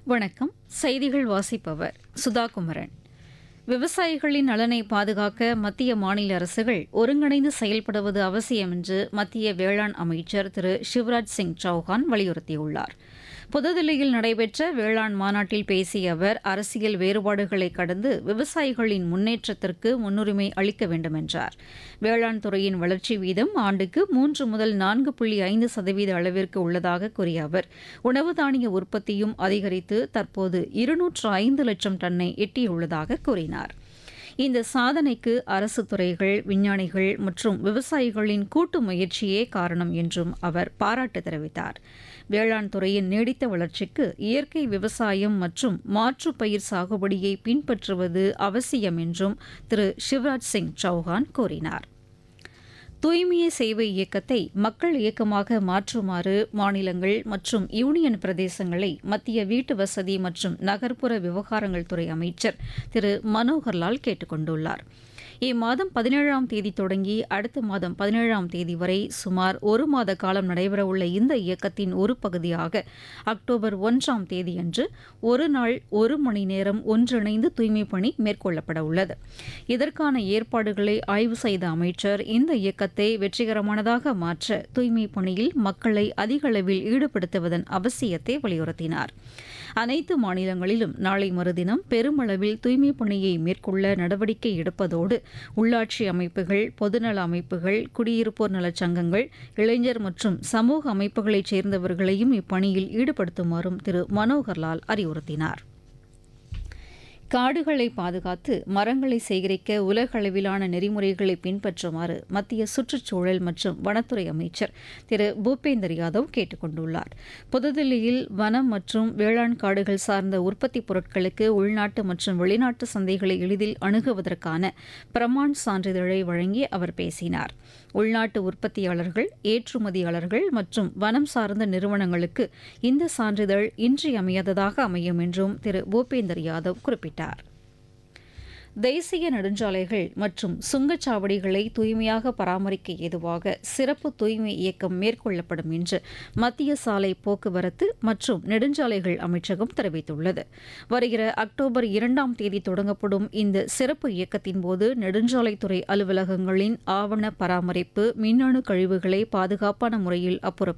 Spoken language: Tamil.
வணக்கம் செய்திகள் வாசிப்பவர் சுதா குமரன் விவசாயிகளின் நலனை பாதுகாக்க மத்திய மாநில அரசுகள் ஒருங்கிணைந்து செயல்படுவது அவசியம் என்று மத்திய வேளாண் அமைச்சர் திரு சிவராஜ் சிங் சௌஹான் வலியுறுத்தியுள்ளார் புதுதில்லியில் நடைபெற்ற வேளாண் மாநாட்டில் பேசிய அவர் அரசியல் வேறுபாடுகளை கடந்து விவசாயிகளின் முன்னேற்றத்திற்கு முன்னுரிமை அளிக்க வேண்டும் என்றார் வேளாண் துறையின் வளர்ச்சி வீதம் ஆண்டுக்கு மூன்று முதல் நான்கு புள்ளி ஐந்து சதவீத அளவிற்கு உள்ளதாக கூறிய அவர் உணவு தானிய உற்பத்தியும் அதிகரித்து தற்போது இருநூற்று ஐந்து லட்சம் டன்னை எட்டியுள்ளதாக கூறினார் இந்த சாதனைக்கு அரசு துறைகள் விஞ்ஞானிகள் மற்றும் விவசாயிகளின் கூட்டு முயற்சியே காரணம் என்றும் அவர் பாராட்டு தெரிவித்தார் வேளாண் துறையின் நீடித்த வளர்ச்சிக்கு இயற்கை விவசாயம் மற்றும் மாற்று பயிர் சாகுபடியை பின்பற்றுவது அவசியம் என்றும் திரு சிவராஜ் சிங் சௌஹான் கூறினார் தூய்மையை சேவை இயக்கத்தை மக்கள் இயக்கமாக மாற்றுமாறு மாநிலங்கள் மற்றும் யூனியன் பிரதேசங்களை மத்திய வீட்டு வசதி மற்றும் நகர்ப்புற விவகாரங்கள் துறை அமைச்சர் திரு மனோகர்லால் கேட்டுக் கொண்டுள்ளார் இம்மாதம் பதினேழாம் தேதி தொடங்கி அடுத்த மாதம் பதினேழாம் தேதி வரை சுமார் ஒரு மாத காலம் நடைபெறவுள்ள இந்த இயக்கத்தின் ஒரு பகுதியாக அக்டோபர் ஒன்றாம் தேதியன்று ஒரு நாள் ஒரு மணி நேரம் ஒன்றிணைந்து தூய்மை பணி மேற்கொள்ளப்பட உள்ளது இதற்கான ஏற்பாடுகளை ஆய்வு செய்த அமைச்சர் இந்த இயக்கத்தை வெற்றிகரமானதாக மாற்ற தூய்மை பணியில் மக்களை அதிக அளவில் ஈடுபடுத்துவதன் அவசியத்தை வலியுறுத்தினார் அனைத்து மாநிலங்களிலும் நாளை மறுதினம் பெருமளவில் தூய்மை பணியை மேற்கொள்ள நடவடிக்கை எடுப்பதோடு உள்ளாட்சி அமைப்புகள் பொதுநல அமைப்புகள் குடியிருப்போர் நலச் சங்கங்கள் இளைஞர் மற்றும் சமூக அமைப்புகளைச் சேர்ந்தவர்களையும் இப்பணியில் ஈடுபடுத்துமாறும் திரு மனோகர்லால் அறிவுறுத்தினார் காடுகளை பாதுகாத்து மரங்களை சேகரிக்க உலக அளவிலான நெறிமுறைகளை பின்பற்றுமாறு மத்திய சுற்றுச்சூழல் மற்றும் வனத்துறை அமைச்சர் திரு பூபேந்தர் யாதவ் கேட்டுக் கொண்டுள்ளார் புதுதில்லியில் வனம் மற்றும் வேளாண் காடுகள் சார்ந்த உற்பத்தி பொருட்களுக்கு உள்நாட்டு மற்றும் வெளிநாட்டு சந்தைகளை எளிதில் அணுகுவதற்கான பிரமாண் சான்றிதழை வழங்கி அவர் பேசினார் உள்நாட்டு உற்பத்தியாளர்கள் ஏற்றுமதியாளர்கள் மற்றும் வனம் சார்ந்த நிறுவனங்களுக்கு இந்த சான்றிதழ் இன்றியமையாததாக அமையும் என்றும் திரு பூபேந்தர் யாதவ் குறிப்பிட்டார் தேசிய நெடுஞ்சாலைகள் மற்றும் சுங்கச்சாவடிகளை தூய்மையாக பராமரிக்க ஏதுவாக சிறப்பு தூய்மை இயக்கம் மேற்கொள்ளப்படும் என்று மத்திய சாலை போக்குவரத்து மற்றும் நெடுஞ்சாலைகள் அமைச்சகம் தெரிவித்துள்ளது வருகிற அக்டோபர் இரண்டாம் தேதி தொடங்கப்படும் இந்த சிறப்பு இயக்கத்தின் போது நெடுஞ்சாலைத்துறை அலுவலகங்களின் ஆவண பராமரிப்பு மின்னணு கழிவுகளை பாதுகாப்பான முறையில் அப்புற